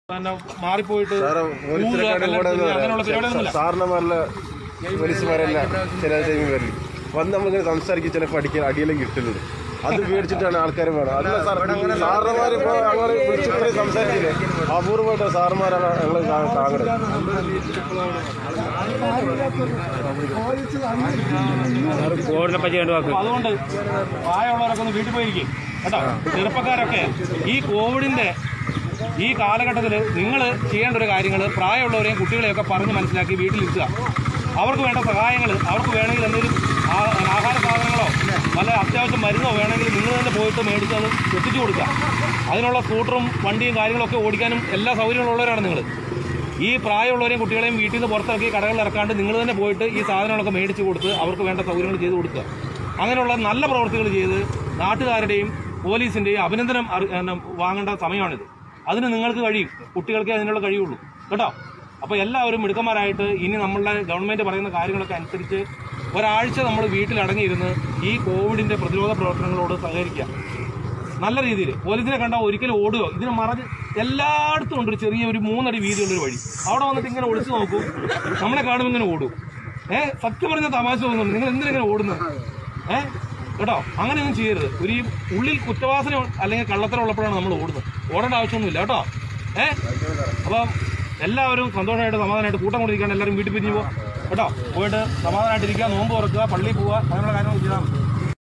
പിന്നെ മാറിപ്പോയിട്ട് സാറ് ഊരുക, പോലീസിനെക്കാട്ടും കല്ലെടുത്ത് കൂടെ എറിയുക, അങ്ങനെയുള്ള പരിപാടിയൊന്നുമില്ല സാറിനമാരില്ല പോലീസുമാരല്ല ചില ടൈമിൽ വരില്ല വന്ന് നമ്മളിങ്ങനെ സംസാരിക്കും ചിലപ്പോൾ അടിക്കാൻ അടിയെല്ലാം കിട്ടുന്നത് അത് പേടിച്ചിട്ടാണ് ആൾക്കാർ വേണം അല്ല സാർ സാറിന്മാർ ഇപ്പോൾ ഞങ്ങൾ വിളിച്ചിട്ട് സംസാരിച്ചില്ലേ അപൂർവമായിട്ട് സാറുമാരാണ് ഞങ്ങൾ കാണുന്നത് കോവിഡിനെ പറ്റി രണ്ട് വാക്ക് അപ്പൊ അതുകൊണ്ട് പ്രായമുള്ളവരൊക്കെ ഒന്ന് വീട്ടിൽ പോയിരിക്കും കേട്ടോ ചെറുപ്പക്കാരൊക്കെ ഈ കോവിഡിന്റെ ഈ കാലഘട്ടത്തിൽ നിങ്ങൾ ചെയ്യേണ്ട ഒരു കാര്യങ്ങൾ പ്രായമുള്ളവരെയും കുട്ടികളെയൊക്കെ പറഞ്ഞ് മനസ്സിലാക്കി വീട്ടിലിരുത്തുക അവർക്ക് വേണ്ട സഹായങ്ങൾ അവർക്ക് വേണമെങ്കിൽ എന്തെങ്കിലും ആ- ആഹാര സാധനങ്ങളോ വല്ല അത്യാവശ്യം മരുന്നോ വേണമെങ്കിൽ നിങ്ങൾ തന്നെ പോയിട്ട് മേടിച്ച് അത് എത്തിച്ചു കൊടുക്കുക അതിനുള്ള സ്കൂട്ടറും വണ്ടിയും കാര്യങ്ങളൊക്കെ ഓടിക്കാനും എല്ലാ സൗകര്യങ്ങളുള്ളവരാണ് നിങ്ങൾ ഈ പ്രായമുള്ളവരെയും കുട്ടികളെയും വീട്ടിൽ നിന്ന് പുറത്തിറക്കി കടകളിൽ ഇറക്കാണ്ട് നിങ്ങൾ തന്നെ പോയിട്ട് ഈ സാധനങ്ങളൊക്കെ മേടിച്ച് കൊടുത്ത് അവർക്ക് വേണ്ട സൗകര്യങ്ങൾ ചെയ്ത് കൊടുക്കുക അങ്ങനെയുള്ള നല്ല പ്രവർത്തികൾ ചെയ്ത് നാട്ടുകാരുടെയും പോലീസിന്റെയും അഭിനന്ദനം അറി- പിന്നെ വാങ്ങേണ്ട സമയമാണിത് അതിന് നിങ്ങൾക്ക് കഴിയും കുട്ടികൾക്കേ അതിനുള്ള കഴിയുള്ളൂ കേട്ടോ അപ്പോൾ എല്ലാവരും മിടുക്കന്മാരായിട്ട് ഇനി നമ്മളുടെ ഗവൺമെന്റ് പറയുന്ന കാര്യങ്ങളൊക്കെ അനുസരിച്ച് ഒരാഴ്ച നമ്മൾ വീട്ടിൽ അടങ്ങിയിരുന്ന് ഈ കോവിഡിന്റെ പ്രതിരോധ പ്രവർത്തനങ്ങളോട് സഹകരിക്കുക നല്ല രീതിയിൽ പോലീസിനെ കണ്ടാൽ ഒരിക്കലും ഓടുകയോ ഇതിനെ മറഞ്ഞ് എല്ലായിടത്തും ഉണ്ട് ഒരു ചെറിയ ഒരു മൂന്നടി വീതിയുള്ളൊരു വഴി അവിടെ വന്നിട്ട് ഇങ്ങനെ ഒളിച്ചു നോക്കൂ നമ്മളെ കാണുമ്പോൾ ഇങ്ങനെ ഓടും ഏ സത്യം പറഞ്ഞ തമാശ തോന്നുന്നു നിങ്ങൾ എന്തിനാ ഓടുന്നത് ഏ കേട്ടോ അങ്ങനെയൊന്നും ചെയ്യരുത് ഒരു ഈ ഉള്ളിൽ കുറ്റവാസന അല്ലെങ്കിൽ കള്ളത്തരം ഉള്ളപ്പോഴാണ് നമ്മൾ ഓടുന്നത് ഓടേണ്ട ആവശ്യമൊന്നുമില്ല കേട്ടോ ഏ അപ്പം എല്ലാവരും സന്തോഷമായിട്ട് സമാധാനമായിട്ട് കൂട്ടം കൊണ്ടിരിക്കാൻ എല്ലാവരും വീട്ടിൽ പിരിഞ്ഞു പോകും കേട്ടോ പോയിട്ട് സമാധാനമായിട്ടിരിക്കുക നോമ്പ് തുറക്കുക പള്ളിയിൽ പോവുക അങ്ങനെയുള്ള കാര്യങ്ങൾ ചെയ്താൽ മതി